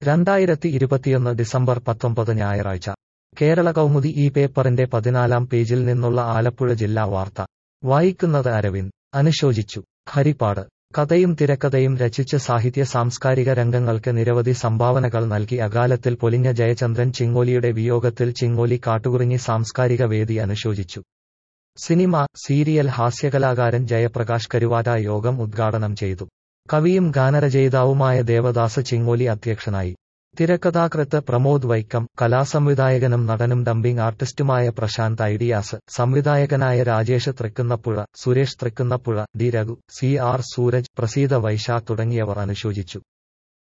രണ്ടായിരത്തി ഇരുപത്തിയൊന്ന് ഡിസംബർ പത്തൊമ്പത് ഞായറാഴ്ച കേരള കൗമുദി ഈ പേപ്പറിന്റെ പതിനാലാം പേജിൽ നിന്നുള്ള ആലപ്പുഴ ജില്ലാ വാർത്ത വായിക്കുന്നത് അരവിന്ദ് അനുശോചിച്ചു ഹരിപ്പാട് കഥയും തിരക്കഥയും രചിച്ച് സാഹിത്യ സാംസ്കാരിക രംഗങ്ങൾക്ക് നിരവധി സംഭാവനകൾ നൽകി അകാലത്തിൽ പൊലിഞ്ഞ ജയചന്ദ്രൻ ചിങ്ങോലിയുടെ വിയോഗത്തിൽ ചിങ്ങോലി കാട്ടുകുറിഞ്ഞി സാംസ്കാരിക വേദി അനുശോചിച്ചു സിനിമ സീരിയൽ ഹാസ്യകലാകാരൻ ജയപ്രകാശ് കരുവാറ്റ യോഗം ഉദ്ഘാടനം ചെയ്തു കവിയും ഗാനരചയിതാവുമായ ദേവദാസ് ചിങ്ങോലി അധ്യക്ഷനായി തിരക്കഥാകൃത്ത് പ്രമോദ് വൈക്കം കലാസംവിധായകനും നടനും ഡംബിംഗ് ആർട്ടിസ്റ്റുമായ പ്രശാന്ത് ഐഡിയാസ് സംവിധായകനായ Rajesh Thrikkunnappuzha Suresh Thrikkunnappuzha D Raghu C R Sooraj Praseetha Vaisakh തുടങ്ങിയവർ അനുശോചിച്ചു